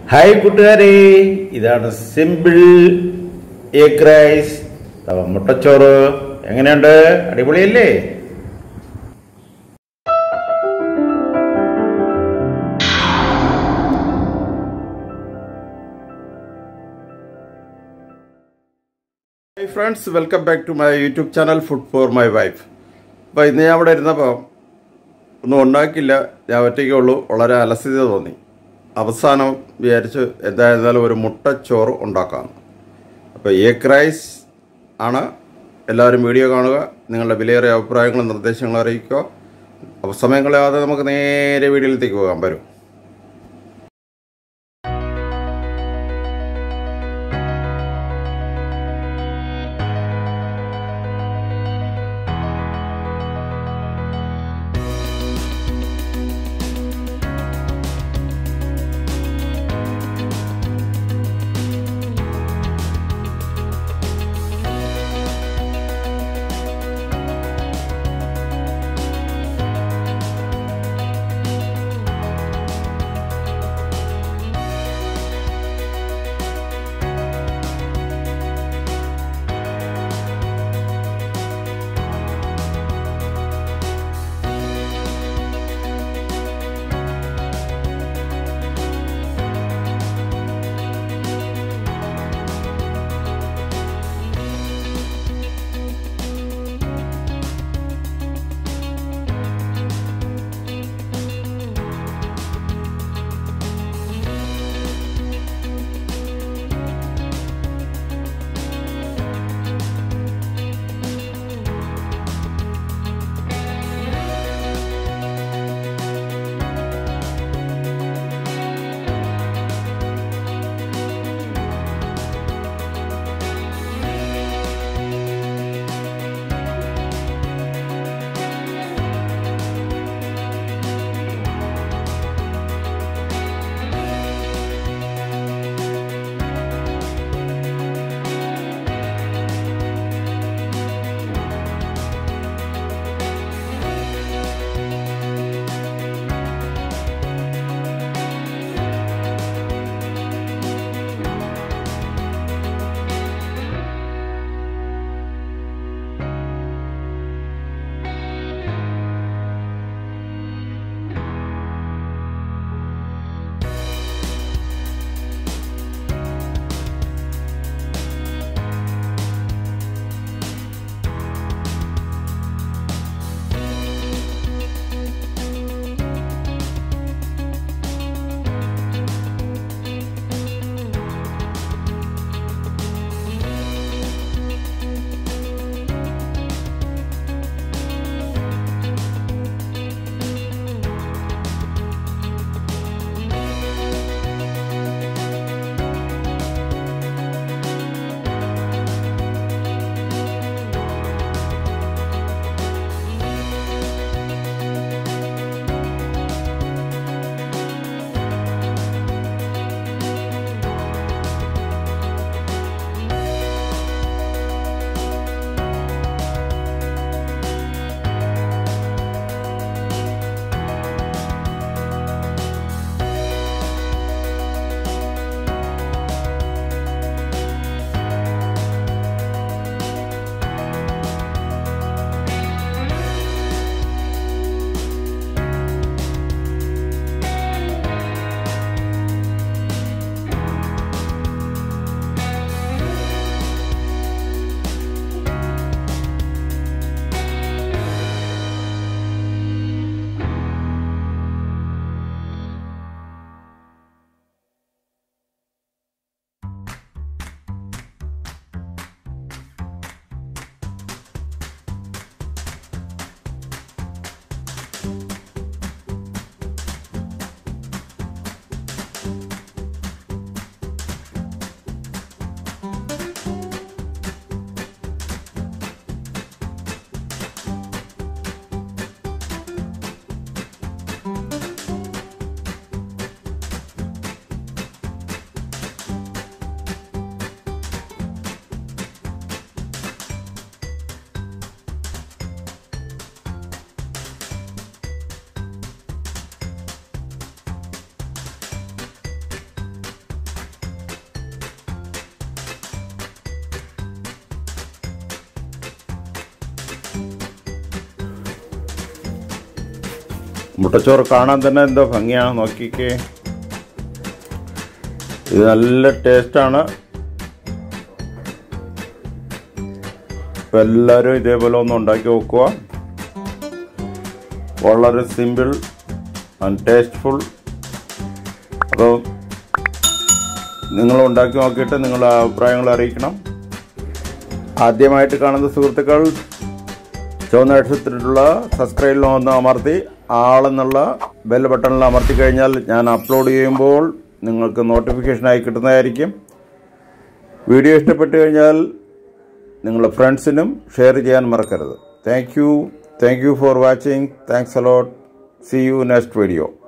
hi കൂട്ടുകാരെ ഇതാണ് simple egg rice അപ്പൊ മുട്ടച്ചോറ് എങ്ങനെയുണ്ട് അടിപൊളിയല്ലേ hi friends welcome back to my YouTube channel food for my wife അപ്പോൾ ഇന്ന് ഞാൻ അവിടെ ഇരുന്നപ്പോൾ ഒന്നും ഉണ്ടാക്കില്ല ഞാൻ ഒറ്റയ്ക്കേ ഉള്ളൂ വളരെ അലസ്യത തോന്നി അവസാനം വിചാരിച്ച് എന്തായിരുന്നാലും ഒരു മുട്ടച്ചോറ് ഉണ്ടാക്കാം അപ്പോൾ എഗ് റൈസ് ആണ് എല്ലാവരും വീഡിയോ കാണുക നിങ്ങളുടെ വിലയേറിയ അഭിപ്രായങ്ങളും നിർദ്ദേശങ്ങളും അറിയിക്കുക അപ്പോൾ സമയം കളയാതെ നമുക്ക് നേരെ വീഡിയോയിലേക്ക് പോകാം വരും മുട്ടച്ചോറ് കാണാൻ തന്നെ എന്തോ ഭംഗിയാണ് നോക്കിക്കേ ഇത് നല്ല ടേസ്റ്റാണ് അപ്പം എല്ലാവരും ഇതേപോലെ ഒന്ന് ഉണ്ടാക്കി നോക്കുക വളരെ സിമ്പിൾ ആൻഡ് ടേസ്റ്റ്ഫുൾ അപ്പോൾ നിങ്ങൾ ഉണ്ടാക്കി നോക്കിയിട്ട് നിങ്ങളുടെ അഭിപ്രായങ്ങൾ അറിയിക്കണം ആദ്യമായിട്ട് കാണുന്ന സുഹൃത്തുക്കൾ ചുവന്ന അക്ഷരത്തിലുള്ള സബ്സ്ക്രൈബിൽ ഒന്ന് അമർത്തി ആളെന്നുള്ള ബെൽ ബട്ടണിൽ അമർത്തി കഴിഞ്ഞാൽ ഞാൻ അപ്ലോഡ് ചെയ്യുമ്പോൾ നിങ്ങൾക്ക് നോട്ടിഫിക്കേഷനായി കിട്ടുന്നതായിരിക്കും വീഡിയോ ഇഷ്ടപ്പെട്ടു കഴിഞ്ഞാൽ നിങ്ങളുടെ ഫ്രണ്ട്സിനും ഷെയർ ചെയ്യാൻ മറക്കരുത് thank you thank you for watching thanks a lot see you next video